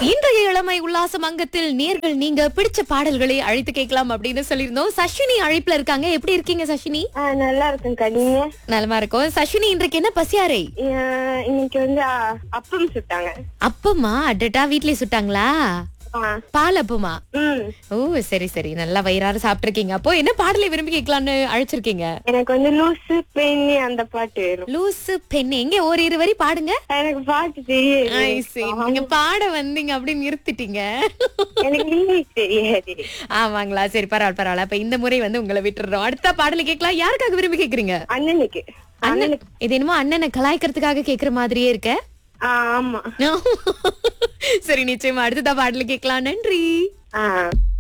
இன்றைய இளமை உல்லாசம் அங்கத்தில் நேர்கள் நீங்க பிடிச்ச பாடல்களை அழைத்து கேட்கலாம் அப்படின்னு சொல்லியிருந்தோம் சஷினி அழைப்புல இருக்காங்க எப்படி இருக்கீங்க சஷினி ஆ, நல்லா இருக்கும்க்கா நீங்க நலமா இருக்கும் சஷினி இன்றைக்கு என்ன பசியாரை ஆ, இன்னைக்கு வந்து ஆ, அப்பம் சுட்டாங்க அப்பமா அடட்டா வீட்லயே சுட்டாங்களா ஆ, பால் அப்பமா ம் ஓ சரி சரி நல்லா வயிறார சாப்பிட்டிருக்கீங்க அப்போ என்ன பாடலை விரும்பி கேட்கலாம்னு அழைச்சிருக்கீங்க எனக்கு வந்து லூசு பெண்ணி அந்த பாட்டு வரும் லூசு பெண் எங்க ஒரு இரு வரி பாடுங்க எனக்கு பாட்டு தெரியாது ஐ, சரி. நீங்க பாட வந்தீங்க அப்படின்னு நிறுத்திட்டீங்க எனக்கு இங்கிலீஷ் தெரியாது ஆமாங்களா சரி பரவாயில்ல பரவாயில்ல அப்ப இந்த முறை வந்து உங்களை விட்டுறோம் அடுத்த பாடலை கேட்கலாம் யாருக்காக விரும்பி கேக்குறீங்க அண்ணனுக்கு அண்ணன் இது என்னமோ அண்ணனை கலாய்க்கிறதுக்காக கேக்குற மாதிரியே இருக்க ஆ, ஆமா சரி நிச்சயமா அடுத்ததா பாடலை கேட்கலாம் நன்றி ஆ